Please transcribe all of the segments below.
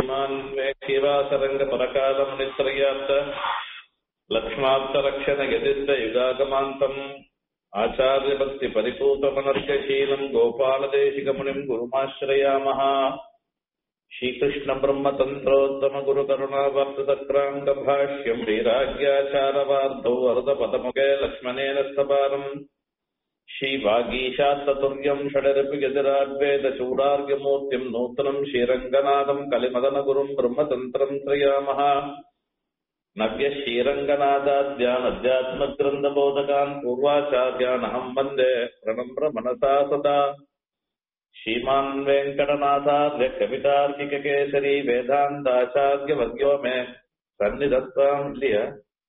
श्रीमान् वेक्षिवासरङ्गपरकालम् नित्रयाप्त लक्ष्माप्तरक्षणयदिन्दयुगागमान्तम् आचार्यभक्तिपरिपूतमनर्गशीलम् गोपालदेशिकमुनिम् गुरुमाश्रयामः श्रीकृष्णब्रह्मतन्त्रोत्तमगुरुकरुणावर्तसक्रान्तभाष्यम् श्रीराज्ञाचारवार्धौ वरदपदमुखे लक्ष्मणेन स्तपारम् श्रीवागीशात्ततुर्यम् षडरपि गजराड्वेदचूडार्यमूर्तिम् नूतनम् श्रीरङ्गनाथम् कलिमदनगुरुम् ब्रह्मतन्त्रम् त्रयामः नव्यः श्रीरङ्गनाथाद्यानध्यात्मग्रन्थबोधकान् पूर्वाचार्यानहम् वन्दे प्रणम्र मनसा सदा श्रीमान् वेङ्कटनाथार्य कवितार्किककेसरी वेदान्ताचार्यवर्यो मे सन्निधत्ताम् लिय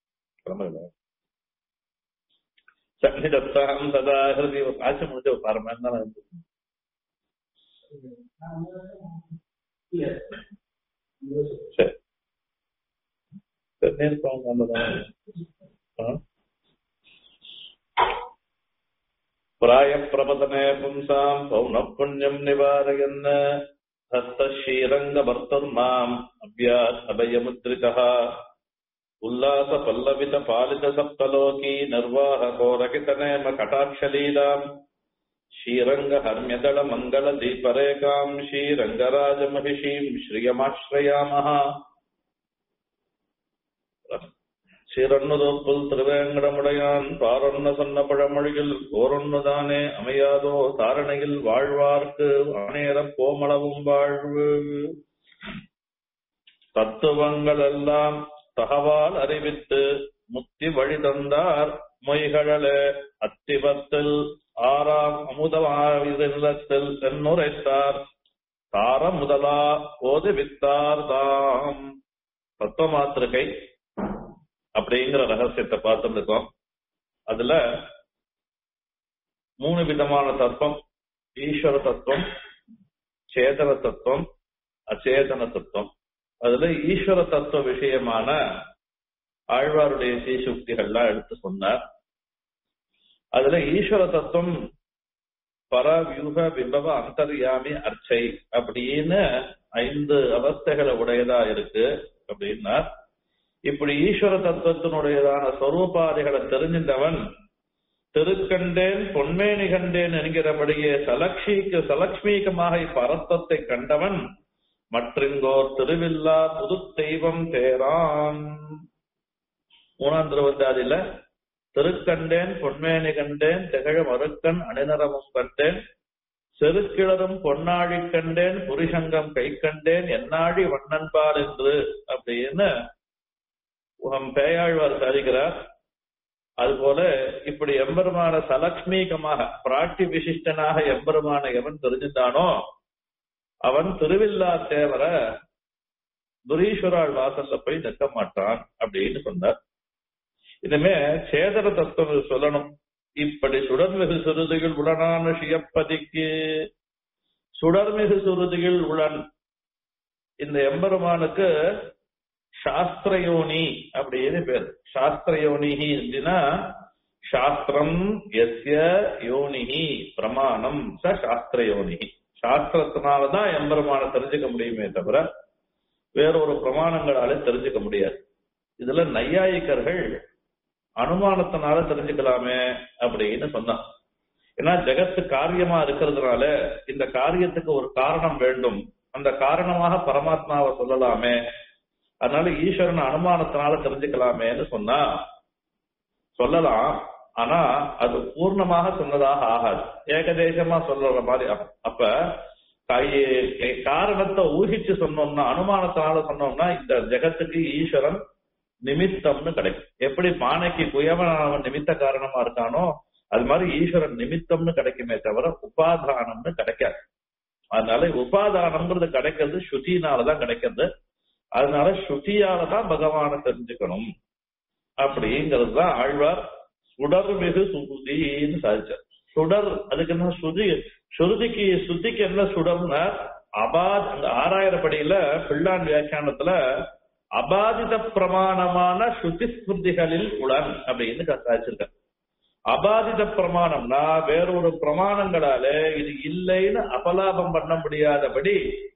सन्निधत्ताम् सदा हृदय ஆச்சு முடிஞ்ச ஒரு அரை மணி நேரம் இருக்கு. சரி சரி நேர்ப்பாங்க நம்மதான். ஆ प्रायप्रपतने पुंसाम् पौनः पुण्यम् निवारयन् हस्तशीरङ्गभर्तुर्माम् अव्यात् अभयमुद्रितः उल्लासपल्लवितपालितसप्तलोकी निर्वाहकोरकितनेम कटाक्षलीलाम् श्रीरङ्गहर्म्यदलमङ्गलदीपरेकाम् श्रीरङ्गराजमहिषीम् श्रियमाश्रयामः சீரொன்னுதோப்புல் திருவேங்கடமுடையான் பாரொன்ன சொன்ன பழமொழியில் ஓரொன்னுதானே அமையாதோ தாரணையில் வாழ்வார்க்கு அநேரப் கோமளவும் வாழ்வு தத்துவங்கள் எல்லாம் தகவால் அறிவித்து முத்தி வழி தந்தார் மொய்கழலே அத்திவத்தில் ஆறாம் அமுதமாவிதத்தில் தென்னுரைத்தார் தார முதலா ஓதுவித்தார் தாம் தத்துவமாத்திருக்கை அப்படிங்கிற ரகசியத்தை பார்த்துட்டு இருக்கோம் அதுல மூணு விதமான தத்துவம் ஈஸ்வர தத்துவம் சேதன தத்துவம் அச்சேதன தத்துவம் அதுல ஈஸ்வர தத்துவ விஷயமான ஆழ்வாருடைய சீசுக்திகள்லாம் எடுத்து சொன்னார் அதுல ஈஸ்வர தத்துவம் பரவியூக விபவ அந்தர்யாமி அர்ச்சை அப்படின்னு ஐந்து அவஸ்தைகளை உடையதா இருக்கு அப்படின்னா இப்படி ஈஸ்வர தத்துவத்தினுடையதான சொரூபாதிகளை தெரிஞ்சின்றவன் திருக்கண்டேன் பொன்மேனி கண்டேன் என்கிறபடியே சலக்ஷிக்கு சலக்ஷ்மீகமாக இப்பரத்தத்தை கண்டவன் மற்றிங்கோர் திருவில்லா புது தெய்வம் தேரான் மூணாம் திருவந்தாதில திருக்கண்டேன் பொன்மேனி கண்டேன் திகழ மறுக்கண் அணிநரமும் கண்டேன் செருக்கிளரும் பொன்னாழி கண்டேன் புரிசங்கம் கை கண்டேன் என்னாழி வண்ணன்பால் என்று அப்படின்னு உகம் பேயாழ்வார் சாதிக்கிறார் அதுபோல இப்படி எம்பெருமான சலக்ஷ்மீகமாக பிராட்டி விசிஷ்டனாக எம்பெருமான எவன் தெரிஞ்சிருந்தானோ அவன் திருவில்லா தேவர துரீஸ்வராள் வாசல்ல போய் நிற்க மாட்டான் அப்படின்னு சொன்னார் இனிமே சேதன தத்துவம் சொல்லணும் இப்படி சுடர்மிகு சுருதிகள் உடனான சியப்பதிக்கு சுடர்மிகு சுருதிகள் உடன் இந்த எம்பெருமானுக்கு சாஸ்திரயோனி அப்படின்னு பேர் சாஸ்திரயோனிஹி அப்படின்னா சாஸ்திரம் எஸ்ய யோனிஹி பிரமாணம் ச சாஸ்திரயோனிஹி சாஸ்திரத்தினாலதான் எம்பெருமான தெரிஞ்சுக்க முடியுமே தவிர வேறொரு பிரமாணங்களால தெரிஞ்சுக்க முடியாது இதுல நையாயிக்கர்கள் அனுமானத்தினால தெரிஞ்சுக்கலாமே அப்படின்னு சொன்னான் ஏன்னா ஜெகத்து காரியமா இருக்கிறதுனால இந்த காரியத்துக்கு ஒரு காரணம் வேண்டும் அந்த காரணமாக பரமாத்மாவை சொல்லலாமே அதனால ஈஸ்வரன் அனுமானத்தினால தெரிஞ்சுக்கலாமேன்னு சொன்னா சொல்லலாம் ஆனா அது பூர்ணமாக சொன்னதாக ஆகாது ஏகதேசமா சொல்ற மாதிரி அப்ப காரணத்தை ஊகிச்சு சொன்னோம்னா அனுமானத்தினால சொன்னோம்னா இந்த ஜெகத்துக்கு ஈஸ்வரன் நிமித்தம்னு கிடைக்கும் எப்படி பானைக்கு குயவன் நிமித்த காரணமா இருக்கானோ அது மாதிரி ஈஸ்வரன் நிமித்தம்னு கிடைக்குமே தவிர உபாதானம்னு கிடைக்காது அதனால உபாதானம்ங்கிறது கிடைக்கிறது ஸ்ருதினாலதான் கிடைக்கிறது அதனால ஸ்ருதியால தான் பகவானை தெரிஞ்சுக்கணும் அப்படிங்கிறது தான் ஆழ்வார் சுடர் மிகு சுருதின்னு சாதிச்சார் சுடர் அதுக்கு என்ன சுதி சுருதிக்கு சுத்திக்கு என்ன சுடர்னா அபாத் அந்த ஆறாயிரப்படியில பிள்ளான் வியாக்கியானத்துல அபாதித பிரமாணமான ஸ்ருதி ஸ்மிருதிகளில் உடன் அப்படின்னு சாதிச்சிருக்க அபாதித பிரமாணம்னா வேறொரு பிரமாணங்களால இது இல்லைன்னு அபலாபம் பண்ண முடியாதபடி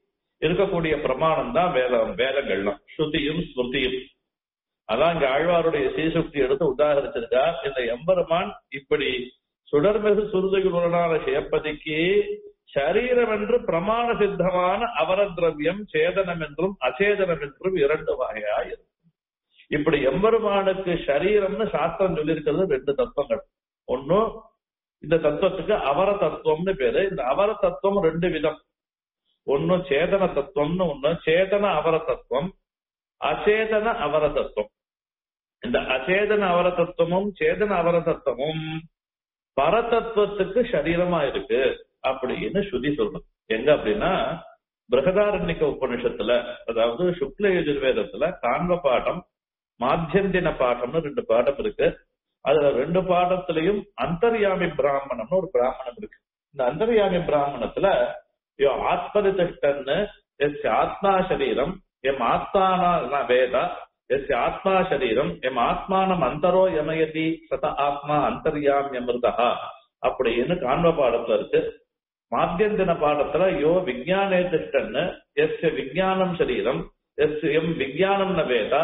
இருக்கக்கூடிய பிரமாணம் தான் வேதம் வேதங்கள்லாம் ஸ்ருதியும் ஸ்மிருதியும் அதான் இங்க ஆழ்வாருடைய சீசுக்தி எடுத்து உதாகரிச்சிருக்கார் இந்த எம்பெருமான் இப்படி சுடர்மிகு சுருதுகளுடனான சேப்பதிக்கு சரீரம் என்று பிரமாண சித்தமான அவரதிரவியம் சேதனம் என்றும் அச்சேதனம் என்றும் இரண்டு வகையா இருக்கும் இப்படி எம்பெருமானுக்கு சரீரம்னு சாஸ்திரம் சொல்லியிருக்கிறது ரெண்டு தத்துவங்கள் ஒன்னு இந்த தத்துவத்துக்கு அவர தத்துவம்னு பேரு இந்த அவர தத்துவம் ரெண்டு விதம் ஒன்னு சேதன தத்துவம்னு ஒண்ணு சேதன அவர தத்துவம் அச்சேதன அவர தத்துவம் இந்த அச்சேதன அவர தத்துவமும் சேதன அவர தத்துவமும் பரதத்துவத்துக்கு சரீரமா இருக்கு அப்படின்னு ஸ்ருதி சொல்றது எங்க அப்படின்னா பிரகதாரண்யக்க உபனிஷத்துல அதாவது சுக்ல யஜுர்வேதத்துல காண்ப பாடம் மாத்தியந்தின பாடம்னு ரெண்டு பாடம் இருக்கு அதுல ரெண்டு பாடத்திலையும் அந்தர்யாமி பிராமணம்னு ஒரு பிராமணம் இருக்கு இந்த அந்தர்யாமி பிராமணத்துல யோ ஆத்மதிஷ்டன்னு எஸ் ஆத்மா சரீரம் எம் ஆத்மான வேத எஸ் ஆத்மா சரீரம் எம் ஆத்மானம் அந்தரோ யமயதி சத ஆத்மா அந்தர்யாமியமிருதா அப்படின்னு காண்ப பாடத்துல இருக்கு மாத்தியந்தின பாடத்துல யோ விஜயானே திஷ்டன்னு எஸ் விஜயானம் சரீரம் எஸ் எம் விஜயானம் ந வேத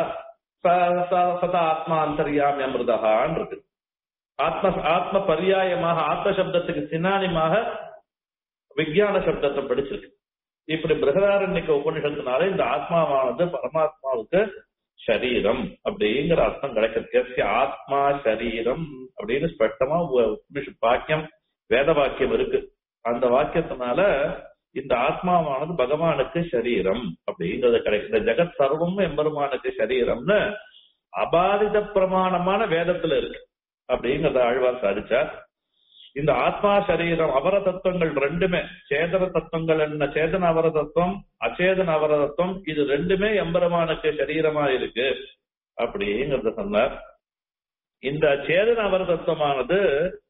சத ஆத்மா அந்தர்யாமி அமிர்தகான் இருக்கு ஆத்ம ஆத்ம பரியாயமாக ஆத்ம சப்தத்துக்கு சினானிமாக விஜயான சப்தத்தை படிச்சிருக்கு இப்படி பிரகதாரண்யக்க உபனிஷத்தினால இந்த ஆத்மாவானது பரமாத்மாவுக்கு சரீரம் அப்படிங்கிற அர்த்தம் கிடைக்கிறது எஸ்ய ஆத்மா சரீரம் அப்படின்னு ஸ்பஷ்டமா உபனிஷத் வாக்கியம் வேத வாக்கியம் இருக்கு அந்த வாக்கியத்தினால இந்த ஆத்மாவானது பகவானுக்கு சரீரம் அப்படிங்கிறது கிடைக்கும் இந்த ஜெகத் சர்வமும் எம்பெருமானுக்கு சரீரம்னு அபாதித பிரமாணமான வேதத்துல இருக்கு அப்படிங்கறத ஆழ்வார் சாதிச்சார் இந்த ஆத்மா சரீரம் அவர தத்துவங்கள் ரெண்டுமே சேதன தத்துவங்கள் என்ன சேதன அவர தத்துவம் அச்சேதன அவர தத்துவம் இது ரெண்டுமே எம்பெருமானுக்கு சரீரமா இருக்கு அப்படிங்கறத சொன்னார் இந்த சேதன அவர தத்துவமானது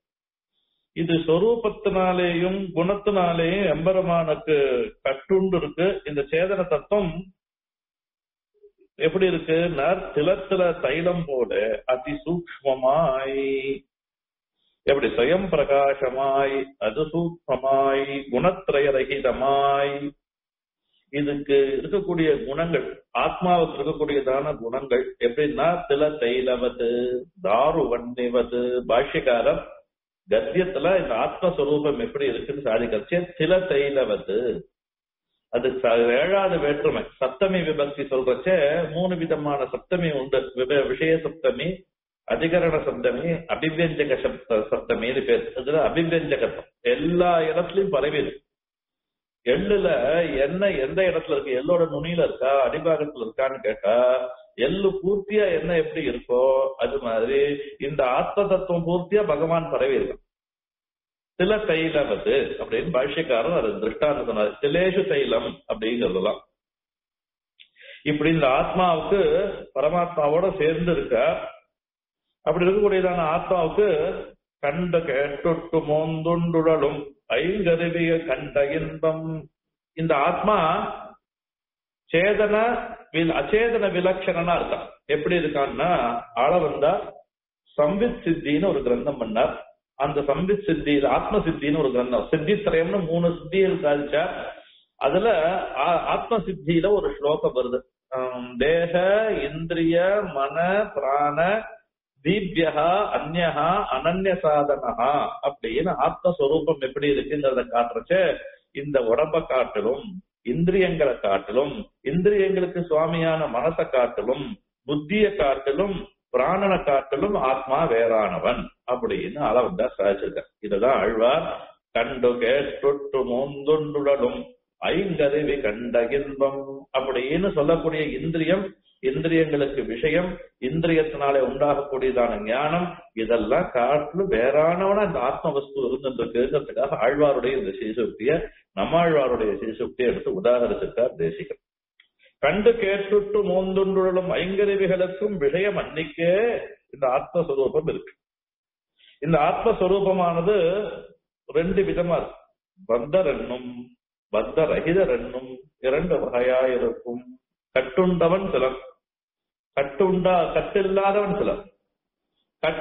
இது சொரூபத்தினாலேயும் குணத்தினாலேயும் எம்பெருமானுக்கு கட்டுண்டு இருக்கு இந்த சேதன தத்துவம் எப்படி இருக்கு திலத்தில தைலம் போல அதி சூக்மமாய் எப்படி சுயம் பிரகாசமாய் அது சூக்மமாய் குணத்திரயரகிதமாய் இதுக்கு இருக்கக்கூடிய குணங்கள் ஆத்மாவுக்கு இருக்கக்கூடியதான குணங்கள் எப்படின்னா தில தைலவது தாரு வன்னிவது பாஷ்யக்காரர் கத்தியத்துல இந்த ஆத்மஸ்வரூபம் எப்படி இருக்குன்னு சாதிக்கிறச்சே தில தைலவது அது ஏழாவது வேற்றுமை சப்தமி விபக்தி சொல்றச்சே மூணு விதமான சப்தமி உண்டு விஷய சப்தமி அதிகரண சப்தமி அபிவியஞ்சக சப்த சப்தமின்னு பேர் இதுல அபிவியஞ்சகத்தம் எல்லா இடத்துலயும் பரவி இருக்கு எள்ளுல எண்ணெய் எந்த இடத்துல இருக்கு எள்ளோட நுனியில இருக்கா அடிபாகத்துல இருக்கான்னு கேட்டா எள்ளு பூர்த்தியா என்ன எப்படி இருக்கோ அது மாதிரி இந்த ஆத்ம தத்துவம் பூர்த்தியா பகவான் பரவி இருக்கும் தில தைலவது அப்படின்னு பாஷ்யக்காரர் அது திருஷ்டாந்த சொன்னார் திலேஷு தைலம் அப்படிங்கிறதுலாம் இப்படி இந்த ஆத்மாவுக்கு பரமாத்மாவோட சேர்ந்து இருக்க அப்படி இருக்கக்கூடியதான ஆத்மாவுக்கு கண்ட கேட்டொட்டு மோந்துண்டுழலும் ஐங்கருவிய கண்ட இன்பம் இந்த ஆத்மா சேதன அச்சேதன விலட்சணனா இருக்கான் எப்படி இருக்கான்னா ஆள வந்தா சம்வித் சித்தின்னு ஒரு கிரந்தம் பண்ணார் அந்த சம்வித் சித்தி ஆத்ம சித்தின்னு ஒரு கிரந்தம் சித்தி திரயம்னு மூணு சித்திகள் சாதிச்சா அதுல ஆத்ம சித்தியில ஒரு ஸ்லோகம் வருது தேக இந்திரிய மன பிராண தீபியகா அந்நகா அனன்ய சாதனகா அப்படின்னு ஆத்மஸ்வரூபம் எப்படி இருக்குங்கிறத காட்டுறச்ச இந்த உடம்ப காட்டிலும் இந்திரியங்களை காட்டிலும் இந்திரியங்களுக்கு சுவாமியான மனசை காட்டிலும் புத்திய காட்டிலும் பிராணனை காட்டிலும் ஆத்மா வேறானவன் அப்படின்னு அளவந்தா சாதிச்சிருக்க இதுதான் ஆழ்வார் கண்டு கேட்டு மோந்துண்டுடலும் ஐங்கருவி கண்ட இன்பம் அப்படின்னு சொல்லக்கூடிய இந்திரியம் இந்திரியங்களுக்கு விஷயம் இந்திரியத்தினாலே உண்டாகக்கூடியதான ஞானம் இதெல்லாம் காற்று வேறானவன இந்த ஆத்ம வஸ்து இருந்திருக்குங்கிறதுக்காக ஆழ்வாருடைய இந்த சீசுக்திய நம்மாழ்வாருடைய சீசுக்தியை எடுத்து உதாகரிச்சிருக்கார் தேசிகர் கண்டு கேட்டுட்டு மோந்துண்டுழலும் ஐங்கருவிகளுக்கும் விஷயம் அன்னைக்கே இந்த ஆத்மஸ்வரூபம் இருக்கு இந்த ஆத்மஸ்வரூபமானது ரெண்டு விதமா இருக்கு பத்தர் என்னும் பத்த ரகிதர் என்னும் இரண்டு வகையா இருக்கும் கட்டுண்டவன் சிலர் கட்டுண்டா கட்டில்லாதவன் சிலர்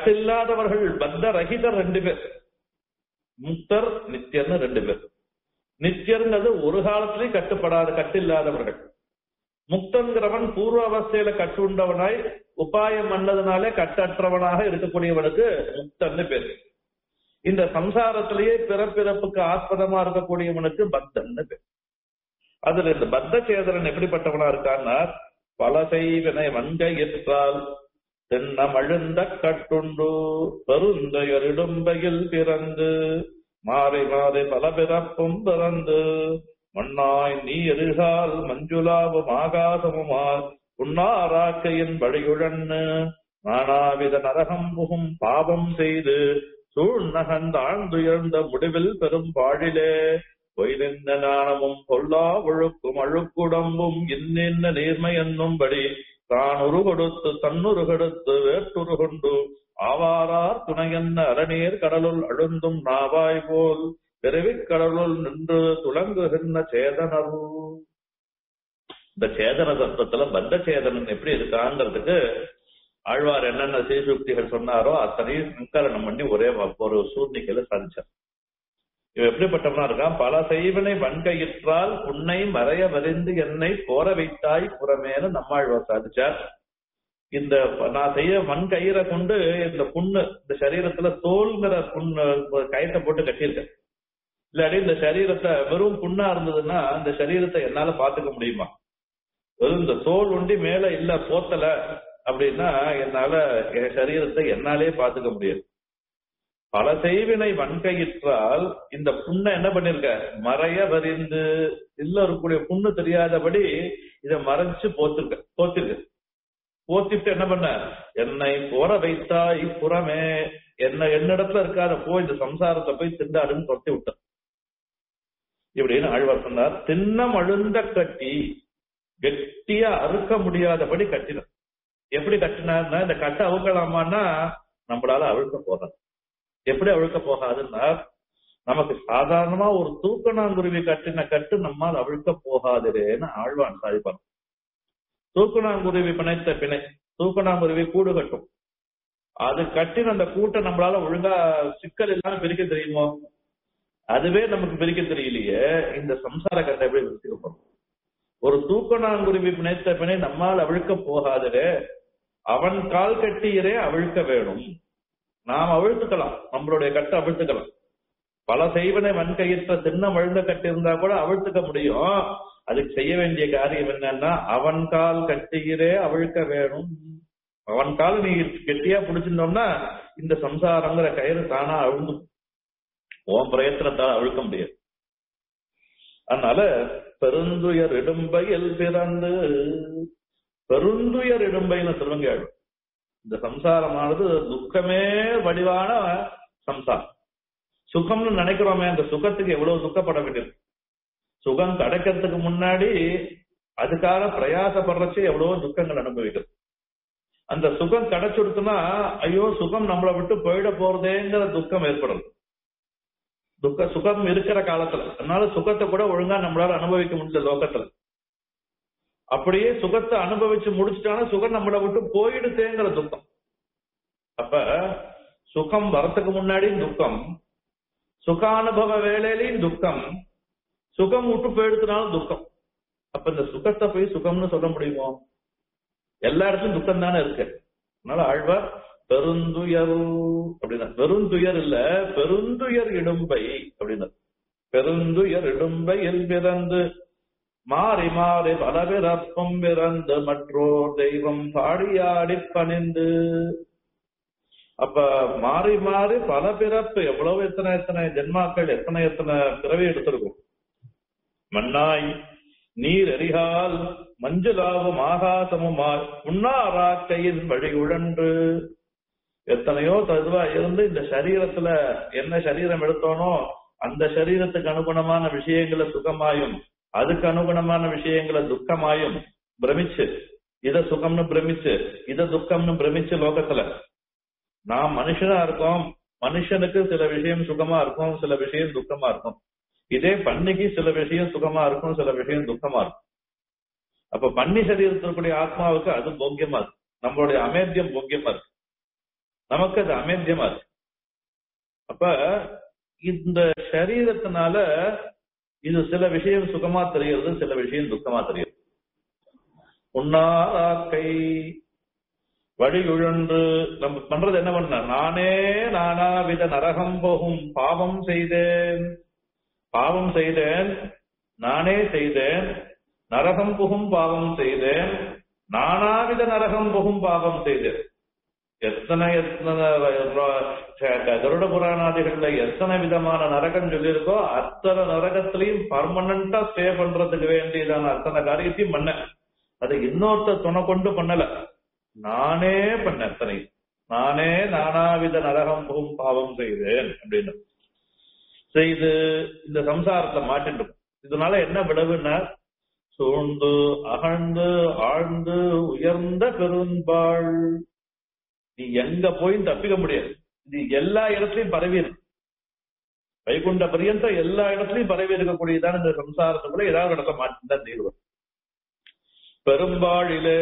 கட்டில்லாதவர்கள் பத்த ரகிதர் ரெண்டு பேர் முக்தர் நித்தியர்னு ரெண்டு பேர் நித்தியங்கிறது ஒரு காலத்திலையும் கட்டுப்படாத கட்டு இல்லாதவர்கள் முக்தன்கிறவன் பூர்வ அவஸ்தையில கட்டுண்டவனாய் உபாயம் பண்ணதுனாலே கட்டற்றவனாக இருக்கக்கூடியவனுக்கு முக்தன்னு பேரு இந்த சம்சாரத்திலேயே பிறப்பிறப்புக்கு ஆஸ்பதமா இருக்கக்கூடியவனுக்கு பக்தன்னு பேர் அதுல இந்த பத்த சேதரன் எப்படிப்பட்டவனா இருக்கான்னா பல செய்வினை வன்கையிற்றால் தென்னமழுந்த கட்டுண்டு பெருந்தையரிடும்பையில் பிறந்து மாறி மாறி பல பிறப்பும் பிறந்து மண்ணாய் நீ எருகால் மஞ்சுளாவும் ஆகாசமுமால் உண்ணாராக்கையின் வழியுழன்னு நானாவித நரகம் புகும் பாவம் செய்து சூழ்நகந்தாழ்ந்துயர்ந்த முடிவில் பெரும் பாழிலே பொய்நின்ற ஞானமும் பொல்லா ஒழுக்கும் அழுக்குடம்பும் இன்னின்ன நேர்மை என்னும்படி தான் உருகொடுத்து தன்னுரு கொடுத்து வேற்றுரு கொண்டு ஆவாரார் துணையன்ன அரணீர் கடலுள் அழுந்தும் நாவாய் போல் பிறவிக் கடலுள் நின்று துளங்குகின்ற சேதனரு இந்த சேதன தத்துவத்துல பத்த சேதனன் எப்படி இருக்காங்கிறதுக்கு ஆழ்வார் என்னென்ன சீசுக்திகள் சொன்னாரோ அத்தனையும் சங்கரணம் பண்ணி ஒரே ஒரு சூர்ணிக்கையில சாதிச்சார் இவன் எப்படிப்பட்டவனா இருக்கான் பல செய்வனை வன்கையிற்றால் உன்னை மறைய வரிந்து என்னை போர வைத்தாய் புறமேனு நம்மாழ்வார் சாதிச்சார் இந்த நான் செய்ய மண் கயிறை கொண்டு இந்த புண்ணு இந்த சரீரத்துல தோல்ங்கிற புண்ணு கயத்தை போட்டு கட்டியிருக்கேன் இல்லாட்டி இந்த சரீரத்தை வெறும் புண்ணா இருந்ததுன்னா இந்த சரீரத்தை என்னால பாத்துக்க முடியுமா வெறும் இந்த தோல் ஒண்டி மேல இல்ல போத்தல அப்படின்னா என்னால என் சரீரத்தை என்னாலே பாத்துக்க முடியாது பல செய்வினை வன்கையிற்றால் இந்த புண்ணை என்ன பண்ணிருக்க மறைய வரிந்து இல்ல இருக்கக்கூடிய புண்ணு தெரியாதபடி இதை மறைச்சு போத்திருக்க போத்திருக்க போத்திட்டு என்ன பண்ண என்னை போற வைத்தாய் புறமே என்ன என்னிடத்துல இருக்காத போய் இந்த சம்சாரத்தை போய் திண்டாடுன்னு தொட்டி விட்ட இப்படின்னு ஆழ்வார் சொன்னார் தின்னம் அழுந்த கட்டி கெட்டியா அறுக்க முடியாதபடி கட்டினார் எப்படி கட்டினார்னா இந்த கட்டை அவுக்கலாமான்னா நம்மளால அவிழ்க்க போகாது எப்படி அவிழ்க்க போகாதுன்னா நமக்கு சாதாரணமா ஒரு தூக்கணாங்குருவி கட்டின கட்டு நம்மால் அவிழ்க்க போகாதுன்னு ஆழ்வான் சாதிப்பான் தூக்கணாங்குருவி பிணைத்த பிணை தூக்கணாங்குருவி கூடு கட்டும் அது கட்டின அந்த கூட்டை நம்மளால ஒழுங்கா சிக்கல் இல்லாம பிரிக்க தெரியுமோ அதுவே நமக்கு பிரிக்க தெரியலையே இந்த சம்சார கட்டை எப்படி பிரிச்சுக்கப்படும் ஒரு தூக்கணாங்குருவி பிணைத்த பிணை நம்மால் அவிழ்க்க போகாதே அவன் கால் கட்டியரே அவிழ்க்க வேணும் நாம் அவிழ்த்துக்கலாம் நம்மளுடைய கட்டை அவிழ்த்துக்கலாம் பல செய்வனை வன்கையிற்ற தின்னம் அழுந்த கட்டி இருந்தா கூட அவிழ்த்துக்க முடியும் அதுக்கு செய்ய வேண்டிய காரியம் என்னன்னா அவன் கால் கட்டிகிறே அவிழ்க்க வேணும் அவன் கால் நீ கெட்டியா பிடிச்சிருந்தோம்னா இந்த சம்சாரங்கிற கயிறு தானா அழுந்து ஓம் பிரயத்தனத்தால் அவிழ்க்க முடியாது அதனால பெருந்துயர் இடும்பையில் பிறந்து பெருந்துயர் இடும்பைன்னு திருவங்காடு இந்த சம்சாரமானது துக்கமே வடிவான சம்சாரம் சுகம்னு நினைக்கிறோமே அந்த சுகத்துக்கு எவ்வளவு துக்கப்பட வேண்டியது சுகம் கிடைக்கிறதுக்கு முன்னாடி அதுக்காக பிரயாசப்படுறச்சு எவ்வளவோ துக்கங்கள் அனுபவிக்கிறது அந்த சுகம் கிடைச்சுடுத்துனா ஐயோ சுகம் நம்மளை விட்டு போயிட போறதேங்கிற துக்கம் ஏற்படுறது துக்க சுகம் இருக்கிற காலத்துல அதனால சுகத்தை கூட ஒழுங்கா நம்மளால அனுபவிக்க முடியல லோகத்துல அப்படியே சுகத்தை அனுபவிச்சு முடிச்சுட்டானா சுகம் நம்மளை விட்டு போயிடுதேங்கிற துக்கம் அப்ப சுகம் வரத்துக்கு முன்னாடியும் துக்கம் சுகானுபவ வேலையிலையும் துக்கம் சுகம் விட்டு போயிடுத்துனாலும் துக்கம் அப்ப இந்த சுகத்தை போய் சுகம்னு சொல்ல முடியுமோ எல்லா இடத்துலயும் துக்கம் தானே இருக்கு அதனால ஆழ்வார் பெருந்துயர் அப்படின்னா பெருந்துயர் இல்ல பெருந்துயர் இடும்பை அப்படின்னா பெருந்துயர் இடும்பையில் பிறந்து மாறி மாறி பல பிறப்பும் பிறந்து மற்றோர் தெய்வம் பாடியாடி பணிந்து அப்ப மாறி மாறி பல பிறப்பு எவ்வளவு எத்தனை எத்தனை ஜென்மாக்கள் எத்தனை எத்தனை பிறவி எடுத்திருக்கும் மண்ணாய் நீர் எரிகால் மஞ்சளாவும் ஆகாசமுமாய் உண்ணாராக்கையின் வழி உழன்று எத்தனையோ ததுவா இருந்து இந்த சரீரத்துல என்ன சரீரம் எடுத்தோனோ அந்த சரீரத்துக்கு அனுகுணமான விஷயங்களை சுகமாயும் அதுக்கு அனுகுணமான விஷயங்களை துக்கமாயும் பிரமிச்சு இத சுகம்னு பிரமிச்சு இத துக்கம்னு பிரமிச்சு லோகத்துல நாம் மனுஷனா இருக்கோம் மனுஷனுக்கு சில விஷயம் சுகமா இருக்கும் சில விஷயம் துக்கமா இருக்கும் இதே பண்ணிக்கு சில விஷயம் சுகமா இருக்கும் சில விஷயம் துக்கமா இருக்கும் அப்ப பண்ணி சரீரத்திற்குரிய ஆத்மாவுக்கு அது போக்கியமா இருக்கு நம்மளுடைய அமேத்தியம் போக்கியமா இருக்கு நமக்கு அது அமேத்தியமா இருக்கு அப்ப இந்த சரீரத்தினால இது சில விஷயம் சுகமா தெரிகிறது சில விஷயம் துக்கமா தெரியுது உன்னாராக்கை வழியுழன்று நம்ம பண்றது என்ன பண்ண நானே நானாவித நரகம் போகும் பாவம் செய்தேன் பாவம் செய்தேன் நானே செய்தேன் நரகம் புகும் பாவம் செய்தேன் நானாவித நரகம் புகும் பாவம் செய்தேன் எத்தனை எத்தனை கருட புராணாதிகள்ல எத்தனை விதமான நரகம் சொல்லியிருக்கோ அத்தனை நரகத்திலையும் பர்மனண்டா ஸ்டே பண்றதுக்கு வேண்டியதான அத்தனை காரியத்தையும் பண்ண அது இன்னொருத்த துணை கொண்டு பண்ணல நானே பண்ண அத்தனை நானே நானாவித நரகம் புகும் பாவம் செய்தேன் அப்படின்னு செய்து இந்த சம்சாரத்தை மாட்டிட்டு இதனால என்ன விளைவுன்னா சூழ்ந்து அகழ்ந்து ஆழ்ந்து உயர்ந்த பெரும்பாள் நீ எங்க போய் தப்பிக்க முடியாது இது எல்லா இடத்துலயும் பரவி இருக்கு வைகுண்ட பரியந்த எல்லா இடத்துலயும் பரவி இருக்கக்கூடியதான இந்த சம்சாரத்துக்குள்ள ஏதாவது இடத்துல மாற்றிதான் தீர்வு பெரும்பாழிலே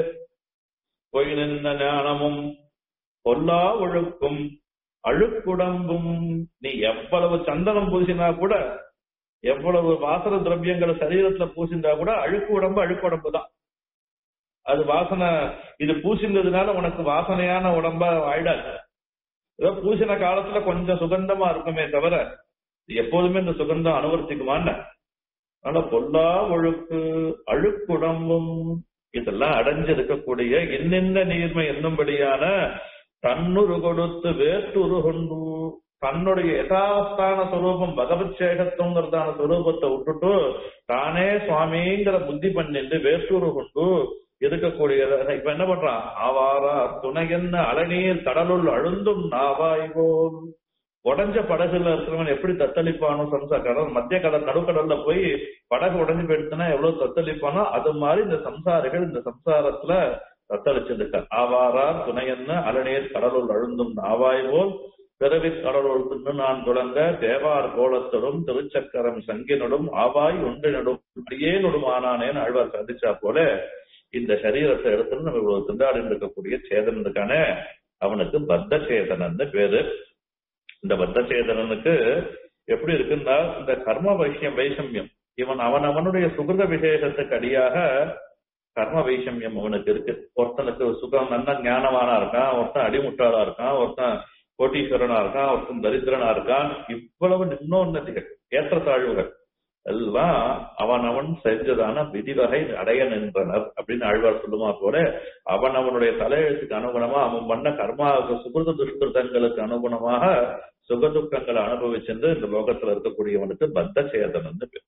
பொய் நின்ற ஞானமும் பொல்லா ஒழுக்கும் அழுக்குடம்பும் நீ எவ்வளவு சந்தனம் பூசினா கூட எவ்வளவு வாசன திரவியங்களை சரீரத்துல பூசிந்தா கூட அழுக்கு உடம்பு அழுக்கு உடம்பு தான் அது வாசனை இது பூசினதுனால உனக்கு வாசனையான உடம்பா ஆயிடாது ஏதோ பூசின காலத்துல கொஞ்சம் சுகந்தமா இருக்குமே தவிர எப்போதுமே இந்த சுகந்தம் அனுவர்த்திக்குமான ஆனா பொல்லா ஒழுக்கு அழுக்குடம்பும் இதெல்லாம் அடைஞ்சிருக்கக்கூடிய இன்னின்ன நீர்மை என்னும்படியான தன்னுரு கொடுத்து வேற்றுரு கொண்டு தன்னுடைய யதாஸ்தான சுரூபம் பகவத் சேகத்துவங்கிறதான சுரூபத்தை விட்டுட்டு தானே சுவாமிங்கிற புத்தி பண்ணிட்டு வேற்றுரு கொண்டு இருக்கக்கூடிய இப்ப என்ன பண்றான் ஆவாரா துணை என்ன அலநீர் கடலுள் அழுந்தும் நாவாய் போல் உடஞ்ச படகுல இருக்கிறவன் எப்படி தத்தளிப்பானோ சம்சார கடல் மத்திய கடல் நடுக்கடல்ல போய் படகு உடஞ்சு போயிடுச்சுன்னா எவ்வளவு தத்தளிப்பானோ அது மாதிரி இந்த சம்சாரிகள் இந்த சம்சாரத்துல தத்தளிச்சிருக்க ஆவாரா துணையன்னு அலநீர் கடலுள் அழுந்தும் நாவாய் போல் பிறவி கடலுள் தின்னு நான் தொடங்க தேவார் கோலத்தோடும் திருச்சக்கரம் சங்கினோடும் ஆவாய் ஒன்றினடும் அப்படியே நொடுமானானேன்னு ஆழ்வார் சாதிச்சா போல இந்த சரீரத்தை எடுத்துன்னு நம்ம இவ்வளவு திண்டாடி இருக்கக்கூடிய சேதன் இருக்கானே அவனுக்கு பத்த சேதனன்னு பேரு இந்த பத்த சேதனனுக்கு எப்படி இருக்குன்னா இந்த கர்ம வைஷ்யம் வைஷமியம் இவன் அவன் அவனுடைய சுகிருத விசேஷத்துக்கு அடியாக கர்ம வைஷமியம் அவனுக்கு இருக்கு ஒருத்தனுக்கு சுகம் நல்ல ஞானமானா இருக்கான் ஒருத்தன் அடிமுட்டாளா இருக்கான் ஒருத்தன் கோட்டீஸ்வரனா இருக்கான் ஒருத்தன் தரித்திரனா இருக்கான் இவ்வளவு நின்னோன்னதிகள் ஏற்றத்தாழ்வுகள் எல்லாம் அவன் அவன் செஞ்சதான விதிவகை அடைய நின்றனர் அப்படின்னு ஆழ்வார் சொல்லுமா போல அவன் அவனுடைய தலையெழுத்துக்கு அனுகுணமா அவன் பண்ண கர்மா சுகிருத துஷ்கிருதங்களுக்கு அனுகுணமாக சுகதுக்கங்களை அனுபவிச்சென்று இந்த லோகத்துல இருக்கக்கூடியவனுக்கு பத்த சேதன் பேர்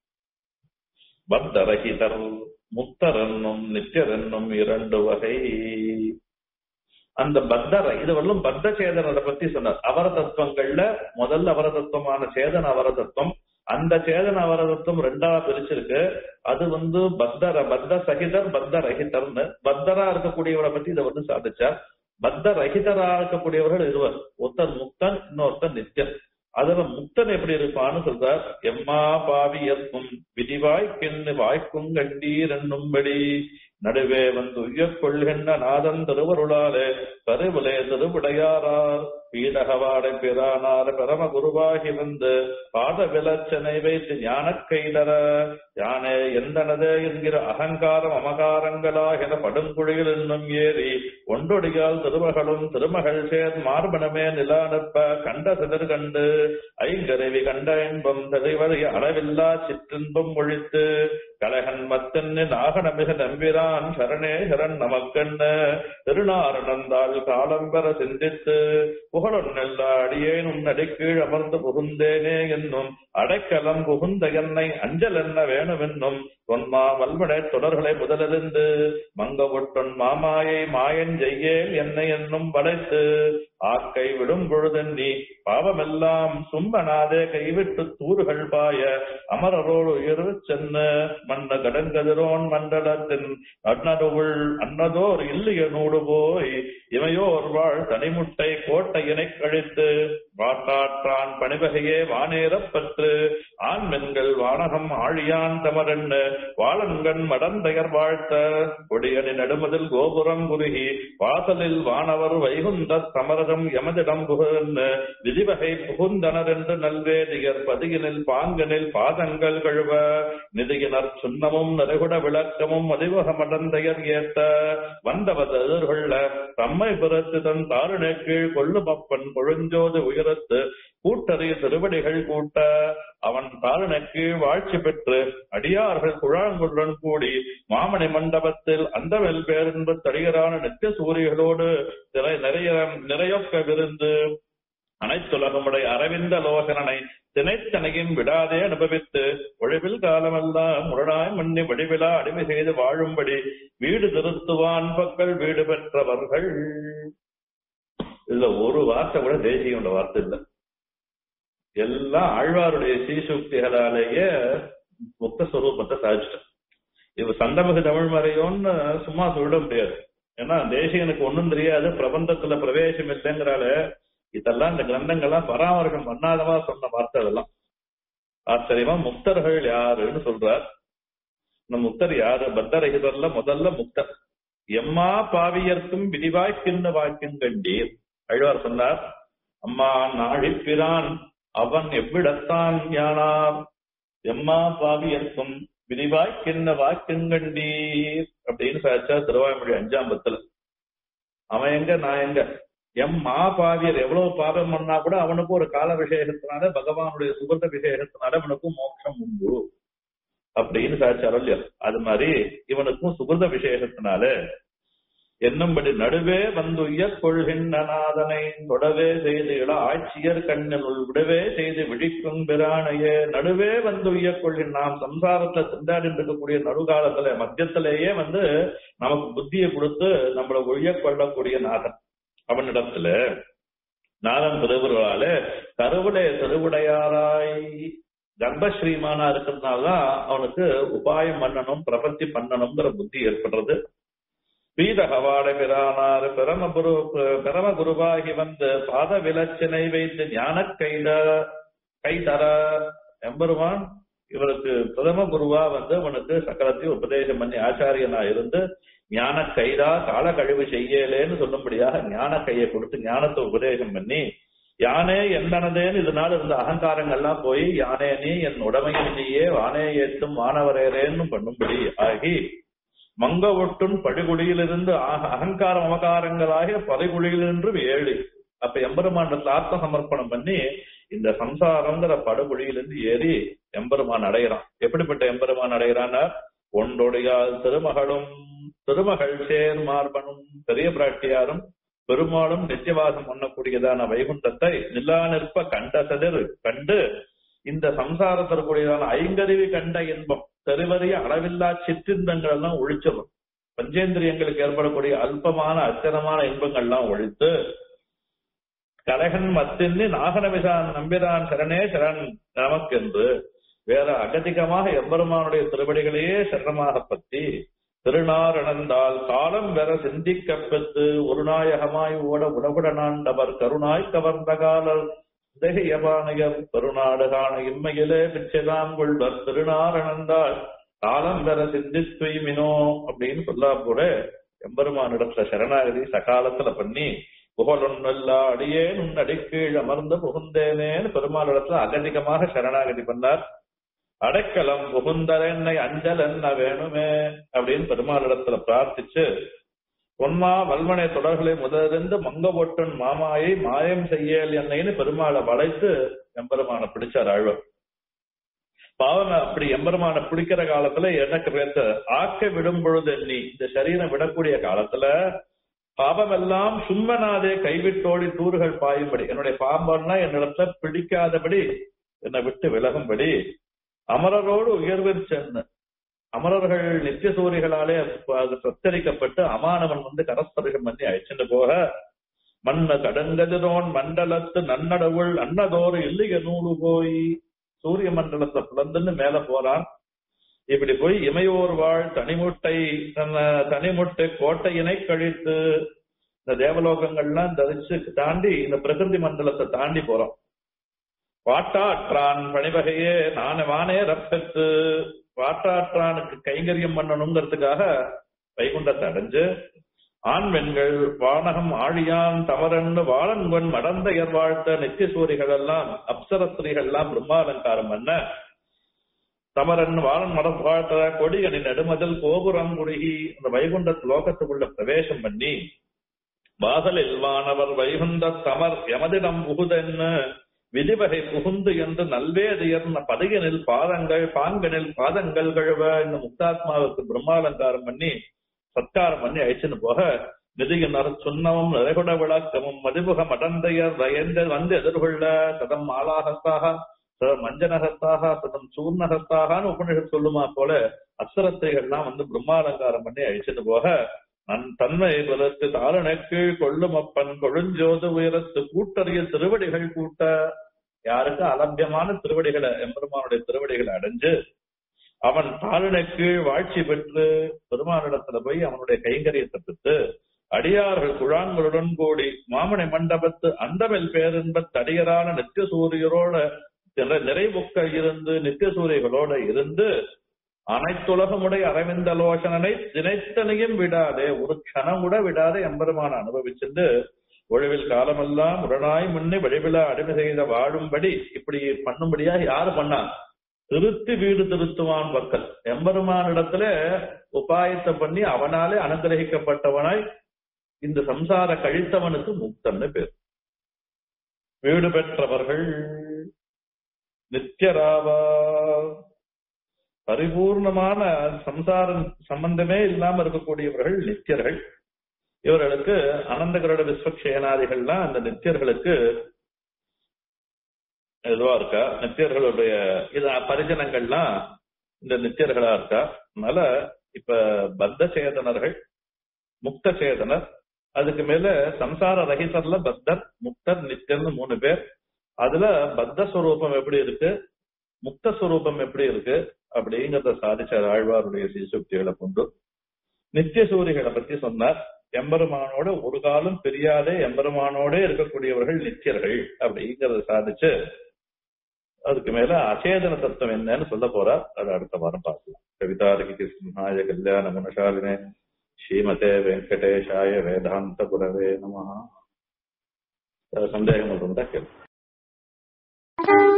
பத்தரகிதர் முத்தரன்னும் நித்தியரன்னும் இரண்டு வகை அந்த பத்தர இது வரலும் பத்த சேதனரை பத்தி சொன்னார் அவர தத்துவங்கள்ல முதல்ல அவர தத்துவமான சேதன அவர தத்துவம் அந்த சேதன அவரதத்துவம் ரெண்டா பிரிச்சிருக்கு அது வந்து பத்தர பத்த சகிதர் பத்த ரஹிதர்னு பத்தரா இருக்கக்கூடியவரை பத்தி இதை வந்து சாதிச்சார் பத்த ரஹிதரா இருக்கக்கூடியவர்கள் இருவர் ஒருத்தர் முக்தன் இன்னொருத்தர் நித்தியன் அதுல முக்தன் எப்படி இருப்பான்னு சொல்றார் எம்மா பாவி எத்தும் விதிவாய் கிண்ணு வாய்க்கும் கண்டீர் என்னும்படி நடுவே வந்து உய்யக் கொள்கின்ற நாதன் திருவருளாலே கருவிலே திருவிடையாரார் பீடகவாடை பிரானார் பரம குருவாகி வந்து பாத விலச்சனை வைத்து ஞான கைதர யானே எந்தனதே என்கிற அகங்காரம் அமகாரங்களாகிற படுங்குழியில் இன்னும் ஏறி ஒன்றொடியால் திருமகளும் திருமகள் சேர் மார்பனமே நிலானுப்ப கண்ட சிதறு கண்டு ஐங்கருவி கண்ட இன்பம் தெளிவதை அளவில்லா சிற்றின்பம் ஒழித்து கலகன் மத்தன்னு நாகனமிக நம்பிரான் சரணே சரண் நமக்கண்ண திருநாரணந்தால் காலம் பெற சிந்தித்து புகழொன்னெல்லா அடியேன் உன் அடிக்கீழ் அமர்ந்து புகுந்தேனே என்னும் அடைக்கலம் புகுந்த என்னை அஞ்சல் என்ன வேணுமென்னும் தொன்மா வல்வனை தொடர்களை முதலிருந்து மங்க ஒட்டொன் மாமாயை மாயன் செய்யேன் என்னை என்னும் படைத்து ஆக்கை விடும் பொழுதெண்ணி பாவமெல்லாம் சும்பனாதே கைவிட்டு தூறுகள் பாய அமரரோடு உயர்வு சென்ன மன்ன கடங்கதிரோன் மண்டலத்தின் அன்னதுள் அன்னதோர் இல்லைய நூடு போய் இமையோர் வாழ் தனிமுட்டை கோட்டையினை கழித்து வாட்டாற்றான் பணிவகையே வானேறப் பற்று ஆண் பெண்கள் வானகம் ஆழியான் தமரென்ன வாழங்கண் மடந்தையர் வாழ்த்த கொடியணி நடுமதில் கோபுரம் குறுகி வாசலில் வானவர் வைகுந்த சமர உலகம் எமதிடம் புகுன்னு விதிவகை புகுந்தனர் என்று நல்வேதியர் பதியினில் பாங்கனில் பாதங்கள் கழுவ நிதியினர் சுண்ணமும் நிறைகுட விளக்கமும் அதிவக மடந்தையர் ஏத்த வந்தவது எதிர்கொள்ள தம்மை பிறத்து தன் தாருணை கீழ் கொள்ளுமப்பன் கொழுஞ்சோது உயரத்து கூட்டறி திருவடிகள் கூட்ட அவன் தாருணை கீழ் வாழ்ச்சி பெற்று அடியார்கள் குழாங்குடன் கூடி மாமணி மண்டபத்தில் அந்த வெல்பேரென்பு தடிகரான நித்திய சூரியர்களோடு நிறை- நிறைய நிறையொக்க விருந்து அனைத்துலகமுடைய அரவிந்த லோகனனை தினைத்தனையும் விடாதே அனுபவித்து ஒழிவில் காலமெல்லாம் முரணாய் மண்ணி வடிவிலா அடிமை செய்து வாழும்படி வீடு திருத்துவான் பக்கள் வீடு பெற்றவர்கள் இதுல ஒரு வார்த்தை கூட தேசியோட வார்த்தை இல்லை எல்லாம் ஆழ்வாருடைய சீசுக்திகளாலேயே முக்த ஸ்வரூபத்தை சாதிச்சிட்டேன் இவ சந்தமிகு தமிழ் மறையோன்னு சும்மா சொல்லிட முடியாது ஏன்னா தேசியனுக்கு ஒண்ணும் தெரியாது பிரபந்தத்துல பிரவேசம் இல்லைங்கிறால இதெல்லாம் இந்த கிரந்தங்கள்லாம் பராமரிக்கம் பண்ணாதவா சொன்ன வார்த்தை அதெல்லாம் ஆச்சரியமா முக்தர்கள் யாருன்னு சொல்றார் இந்த முக்தர் யாரு பத்தரகிதர்ல முதல்ல முக்தர் எம்மா பாவியர்க்கும் விரிவாய்க்கின்ற வாக்கின்கண்டீர் அழ்வார் சொன்னார் அம்மா நாழிப்பிரான் அவன் எவ்விடத்தான் யானார் எம்மா பாவியர்க்கும் விரிவாய்க்கின்ற வாக்கின்கண்டீர் அப்படின்னு சாச்சா திருவாய்மொழி அஞ்சாம் பத்துல அவன் எங்க நான் எங்க எம் மா பாவியர் எவ்வளவு பாவம் பண்ணா கூட அவனுக்கு ஒரு கால விசேஷத்தினால பகவானுடைய சுகந்த விசேஷத்தினால அவனுக்கும் மோட்சம் உண்டு அப்படின்னு சாச்சாரம் இல்லையா அது மாதிரி இவனுக்கும் சுகந்த விசேஷத்தினால என்னும்படி நடுவே வந்துய்ய கொள்கின்ற நாதனை தொடவே செய்து இள ஆட்சியர் கண்ணில் விடவே செய்து விழிக்கும் பிரானையே நடுவே வந்துய்ய கொள்கின் நாம் சம்சாரத்துல திண்டாடி இருக்கக்கூடிய நடுகாலத்துல மத்தியத்திலேயே வந்து நமக்கு புத்தியை கொடுத்து நம்மளை ஒழிய கொள்ளக்கூடிய நாதன் அவனிடத்துல நாதன் திருவுருளால கருவுடைய திருவுடையாராய் கர்ப்பஸ்ரீமானா இருக்கிறதுனாலதான் அவனுக்கு உபாயம் பண்ணணும் பிரபத்தி பண்ணணுங்கிற புத்தி ஏற்படுறது பீத ஹவாட பிரானார் பிரமகுரு பிரமகுருவாகி வந்து பாத விலச்சினை வைத்து ஞான கைத கைதர எம்பெருமான் இவருக்கு பிரதம குருவா வந்து அவனுக்கு சக்கரத்தையும் உபதேசம் பண்ணி ஆச்சாரியனா இருந்து ஞான கைதா கால கழிவு செய்யலேன்னு சொல்லும்படியாக ஞான கையை கொடுத்து ஞானத்தை உபதேசம் பண்ணி யானே என்னனதேன்னு இதனால இருந்த அகங்காரங்கள்லாம் போய் யானே நீ என் உடமையின் நீயே வானே ஏற்றும் வானவரேரேன்னு பண்ணும்படி ஆகி மங்க ஒட்டும் படுகுழியிலிருந்து ஆக- அகங்கார மமகாரங்களாகிய படுகுழியிலிருந்து ஏழு அப்ப எம்பெருமாண்டத்துல ஆத்ம சமர்ப்பணம் பண்ணி இந்த சம்சாரங்கிற படுகுழியிலிருந்து ஏறி எம்பெருமான் அடைகிறான் எப்படிப்பட்ட எம்பெருமான் அடைகிறான்னா ஒன்றொடையால் திருமகளும் திருமகள் சேர் மார்பனும் பெரிய பிராட்டியாரும் பெருமாளும் நித்தியவாசம் பண்ணக்கூடியதான வைகுண்டத்தை நிலா நிற்ப கண்ட சதிர் கண்டு இந்த சம்சாரத்திற்குரியதான ஐங்கருவி கண்ட இன்பம் தெருவறிய அளவில்லா சிற்றின்பங்கள் எல்லாம் ஒழிச்சிடும் பஞ்சேந்திரியங்களுக்கு ஏற்படக்கூடிய அல்பமான அச்சரமான இன்பங்கள்லாம் ஒழித்து கலகன் மத்தின்னு நாகனவிசான் நம்பிரான் சரணே சரண் நமக்கென்று வேற அகதிகமாக எம்பெருமானுடைய திருவடிகளையே சரணமாக பற்றி திருநாரணந்தால் காலம் பெற சிந்திக்கப் பெற்று ஒரு நாயகமாய் ஓட உணவுடனாண்டவர் கருணாய் கவர்ந்த காலர் தேகியபானையர் பெருநாடு காண இம்மையிலே பிச்சைதாம் கொள்வர் திருநாரணந்தால் காலம் பெற சிந்தித்துய்மினோ அப்படின்னு சொல்லா கூட எம்பெருமானிடத்துல சரணாகதி சகாலத்துல பண்ணி புகழொன்னல்லா அடியேன் உன் அடிக்கீழ் அமர்ந்து புகுந்தேனேன்னு பெருமாளிடத்துல அகதிகமாக சரணாகதி பண்ணார் அடைக்கலம் புகுந்தர என்னை அஞ்சல் என்ன வேணுமே அப்படின்னு பெருமாளிடத்துல பிரார்த்திச்சு பொன்மா வல்வனை தொடர்களை முதலிருந்து மங்க ஒட்டன் மாமாயை மாயம் செய்யல் என்னைன்னு பெருமாளை வளைத்து எம்பெருமான பிடிச்சார் ஆழ்வார் பாவம் அப்படி எம்பெருமான பிடிக்கிற காலத்துல எனக்கு பேச ஆக்க விடும் பொழுது எண்ணி இந்த சரீரம் விடக்கூடிய காலத்துல பாவமெல்லாம் சும்மனாதே கைவிட்டோடி தூறுகள் பாயும்படி என்னுடைய பாம்பெல்லாம் என்னிடத்துல பிடிக்காதபடி என்னை விட்டு விலகும்படி அமரரோடு உயர்வில் சென்று அமரர்கள் நித்திய சூரிகளாலே சத்தரிக்கப்பட்டு அமானவன் வந்து கரஸ்பரிகம் பண்ணி அழைச்சிட்டு போக மன்ன கடங்கதிரோன் மண்டலத்து நன்னடவுள் அன்னதோறு இல்லைய நூலு போய் சூரிய மண்டலத்தை பிளந்துன்னு மேல போறான் இப்படி போய் இமையோர் வாழ் தனிமுட்டை தனிமுட்டை கோட்டையினை கழித்து இந்த தேவலோகங்கள்லாம் தரிச்சு தாண்டி இந்த பிரகிருதி மண்டலத்தை தாண்டி போறோம் வாட்டாற்றான் பணிவகையே நானே வானே ரப்பத்து வாட்டாற்றானுக்கு கைங்கரியம் பண்ணணுங்கிறதுக்காக வைகுண்டத்தை அடைஞ்சு ஆண் பெண்கள் வானகம் ஆழியான் தமரன்னு வாழன்வன் மடந்தையர் வாழ்த்த நித்தியசூரிகள் எல்லாம் அப்சரஸ்திரிகள் எல்லாம் பிரம்மாலங்காரம் பண்ண தமரன் வாழன் மடம் வாழ்த்த கொடியனின் நடுமதில் கோபுரம் குறுகி அந்த வைகுண்ட லோகத்துக்குள்ள பிரவேசம் பண்ணி வாசலில் வானவர் வைகுந்த தமர் எமதிடம் புகுதென்னு விதிவகை புகுந்து என்று நல்வேதியர்ன பதகினில் பாதங்கள் பாங்கனில் பாதங்கள் கழுவ இந்த முக்தாத்மாவுக்கு பிரம்மாலங்காரம் பண்ணி சத்காரம் பண்ணி அழிச்சுன்னு போக நிதியினர் சுண்ணமும் நிறைகுட விளக்கமும் மதிமுக மடந்தையர் வயந்து வந்து எதிர்கொள்ள சதம் ஆளாகத்தாக சதம் மஞ்சனகத்தாக சதம் சூர்ணகத்தாகனு உபநிஷத் சொல்லுமா போல அப்சரத்தைகள்லாம் வந்து பிரம்மாலங்காரம் பண்ணி அழிச்சுட்டு போக நன் தன்மை பலத்து தாரண கீழ் கொள்ளும் அப்பன் கொழுஞ்சோது உயரத்து கூட்டறிய திருவடிகள் கூட்ட யாருக்கு அலம்பியமான திருவடிகளை எம்பெருமானுடைய திருவடிகளை அடைஞ்சு அவன் தாளின கீழ் வாழ்ச்சி பெற்று பெருமானிடத்துல போய் அவனுடைய கைங்கரியத்தை பெற்று அடியார்கள் குழான்களுடன் கூடி மாமனை மண்டபத்து அண்டமெல் பேரின்பத் தடியரான நித்திய சூரியரோட நிறை- நிறைவுக்க இருந்து நித்திய சூரியர்களோட இருந்து அனைத்துலகமுடைய அரவிந்த லோசனனை தினைத்தனையும் விடாதே ஒரு க்ஷணம் கூட விடாதே எம்பெருமான அனுபவிச்சுட்டு ஒழிவில் காலமெல்லாம் உடனாய் முன்னே வழிவிழா அடிமை செய்த வாழும்படி இப்படி பண்ணும்படியா யாரு பண்ணா திருத்தி வீடு திருத்துவான் பக்கல் எம்பெருமானிடத்துல உபாயத்தை பண்ணி அவனாலே அனுகிரகிக்கப்பட்டவனாய் இந்த சம்சார கழித்தவனுக்கு முக்தன்னு பேர் வீடு பெற்றவர்கள் நித்தியராவா பரிபூர்ணமான சம்சார சம்பந்தமே இல்லாம இருக்கக்கூடியவர்கள் நித்தியர்கள் இவர்களுக்கு அனந்தகரோட விஸ்வக்ஷேனாதிகள்லாம் அந்த நித்தியர்களுக்கு இதுவா இருக்கா நித்தியர்களுடைய இது பரிஜனங்கள்லாம் இந்த நித்தியர்களா இருக்கா அதனால இப்ப பத்த சேதனர்கள் முக்த சேதனர் அதுக்கு மேல சம்சார ரஹிதர்ல பத்தர் முக்தர் நித்தியர்னு மூணு பேர் அதுல பத்த ஸ்வரூபம் எப்படி இருக்கு முக்த ஸ்வரூபம் எப்படி இருக்கு அப்படிங்கறத சாதிச்சார் ஆழ்வாருடைய சீசுக்திகளை கொண்டு நித்திய சூரிகளை பத்தி சொன்னார் எம்பெருமானோட ஒரு காலம் பிரியாதே எம்பெருமானோட இருக்கக்கூடியவர்கள் நித்தியர்கள் அப்படிங்கறத சாதிச்சு அதுக்கு மேல அச்சேதன தத்துவம் என்னன்னு சொல்ல போறார் அது அடுத்த வாரம் பார்க்கலாம் கவிதாரகி கிருஷ்ணாய கல்யாண குணசாலினே ஸ்ரீமதே வெங்கடேஷாய வேதாந்த குரவே நம சந்தேகங்கள் இருந்தா கேள்வி